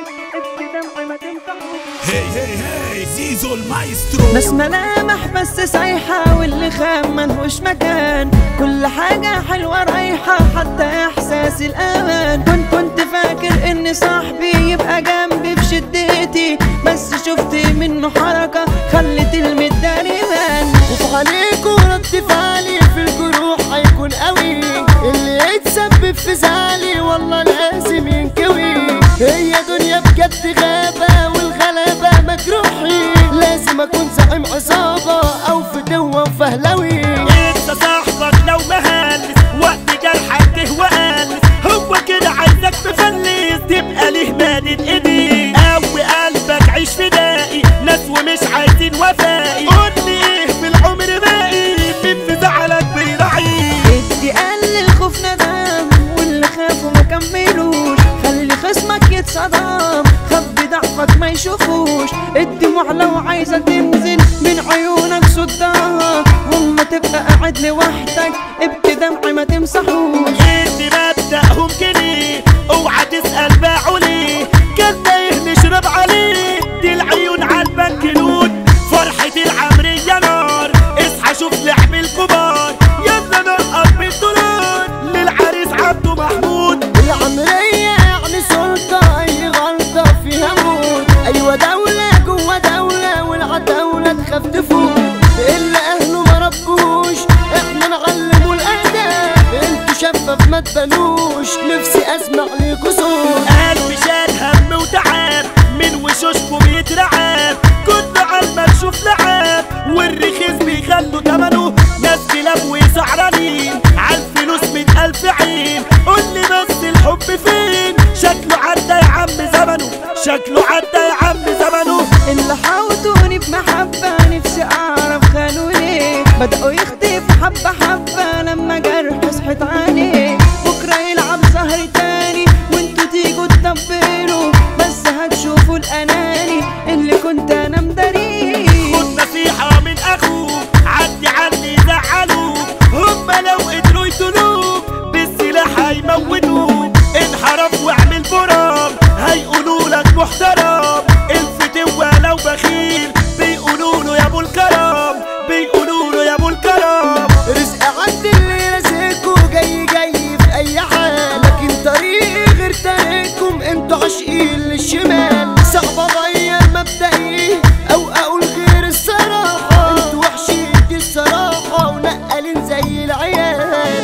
ابكي دمعي ما تمسحوش هي هي هي زيزو المايسترو ناس ملامح بس سايحة واللي خام ملهوش مكان كل حاجة حلوة رايحة حتى إحساس الأمان كنت كنت فاكر إن صاحبي يبقى جنبي في شدتي بس شفت منه حركة خلت المداري بان خوف عليكوا رد فعلي في الجروح هيكون قوي اللي يتسبب في زعلي والله لازم ينكوي هي دنيا بجد غابة والغلابة مجروحي لازم اكون زعيم عصابة او فتوة وفهلوي انت صاحبك لو مهلس وقت جرحك تهوى قلس هو كده عايزك تفلس تبقى ليه مادد ايديك قوي قلبك عيش فدائي ناس ومش عايزين وفائي قول لي ايه في العمر باقي مين في زعلك بيراعيك ادي قلل خوف ندم واللي خافوا ما كملوش خلي خصمك يتصدم خبي ضعفك ما يشوفوش الدموع لو عايزة تنزل من عيونك صدها وما تبقى قاعد لوحدك ابكي دمعي ما تمسحوش انت مبدأهم كده اوعى تسأل باعوا ليه كان تايه نشرب عليه دي العيون عالبنك نود فرحة العمرية نار اصحى شوف لعب الكبار يلا نقط بالدولار للعريس عبده محمود العمرية يعني سلطة اي غلطة فيها موت ايوه دولة جوا دولة والعتاولة تخاف تفوت اللي اهله ما ربوش احنا نعلموا الاداب انتوا شفاف ما تبانوش نفسي اسمع ليكوا صوت قلبي شال هم وتعب من وشوشكم يترعب كنت على تشوف لعب والرخيص بيخلوا تمنه ناس كلاب وسعرانين عالفلوس من ألف عين قول لي بس الحب فين شكله عدى يا عم زمنه شكله عدى يا عم زمنه اللي حاوطوني بمحبة نفسي أعرف خانوا ليه بدأوا يختفوا حبة حبة لما جرح صحت عليه بكرة يلعب سهر تاني وانتوا تيجوا تدبروا بس هتشوفوا الأناني اللي كنت أنا مداريه خد نصيحة من أخوك عدي عني زعلوك هما لو قدروا يتلوك بالسلاح هيموتوك انحرف واعمل برام هيقولوا لك محترم الفتوة لو بخيل بيقولوا له يا ابو الكرم بيقولوا له يا ابو الكرم رزق عند اللي رزقكوا جاي جاي في اي حال لكن طريقي غير طريقكم انتوا عاشقين للشمال صعب اغير مبدئي او اقول غير الصراحة انتوا وحشين دي الصراحة ونقلين زي العيال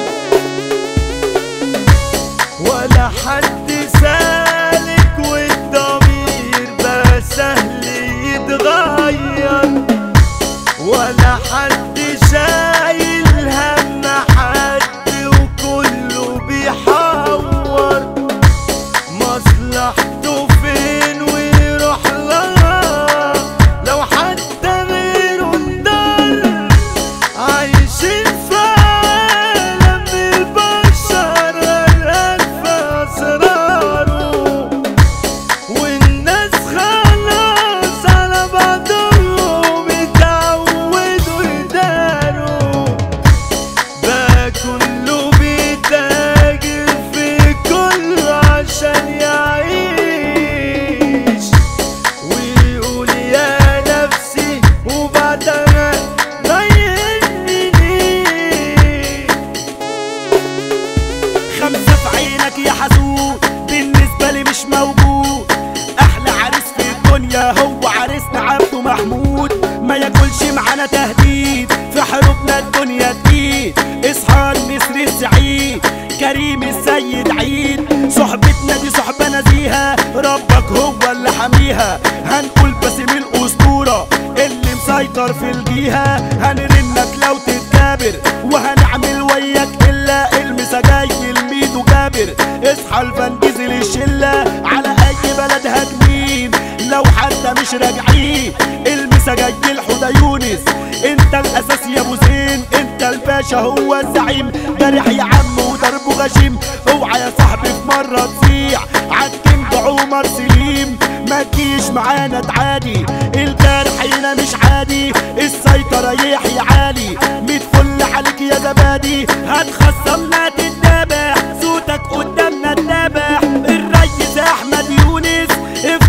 ولا حد سالك والضمير بقى سهل يتغير ولا حد شايل هم حد وكله بيحور مصلحته فين ويروح لها لو حتى غيره انضر عايشين في عالم البشر غرقان في اسراره والناس خلاص على بعضهم اتعودوا يداروا بقى كله بيتاجر في كله عشان يعيش ويقول يا نفسي وبعدها ما يهمني خمسة في عينك يا حسود بالنسبة لي مش موجود أحلى عريس في الدنيا هو عريسنا عبده محمود ما ياكلش معانا تهديد في حروبنا الدنيا تقيد اصحى النسر السعيد كريم السيد عيد صحبتنا دي صحبة نزيهة ربك هو اللي حميها هنقول باسم الأسطورة اللي مسيطر في الجيهة هنرنك لو تتكابر وهنعمل وياك إلا المسا جاي الميدو جابر اصحى الفنجز للشلة على أي بلد هتمين لو حتى مش راجعين المسا جاي الحدى يونس انت الاساس يا ابو زين انت الباشا هو الزعيم جارح يا عم وضربه غشيم اوعى يا صاحبي في مره تضيع عالكينج عمر سليم ما تجيش معانا تعادي الجرح هنا مش عادي السيطرة يحيى عالي ميت فل عليك يا زبادي هتخصمنا تتابع صوتك قدامنا تتابع الريس احمد يونس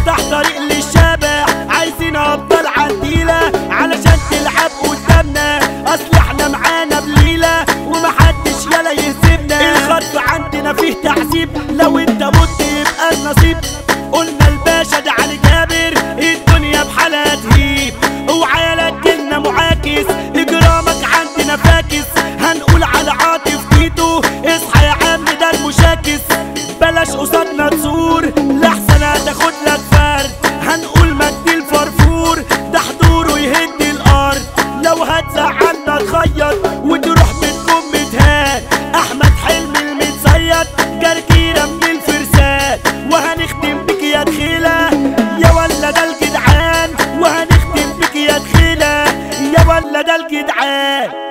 قلوبنا تزور لحسن هتاخد لك فرد هنقول مجدي الفرفور ده حضوره يهد الارض لو هتزعلنا تخيط وتروح بتكون متهان احمد حلمي المتصيد جرجيره من الفرسان وهنختم بك يا دخيله يا ولا ده الجدعان وهنختم بك يا دخيله يا ولا ده الجدعان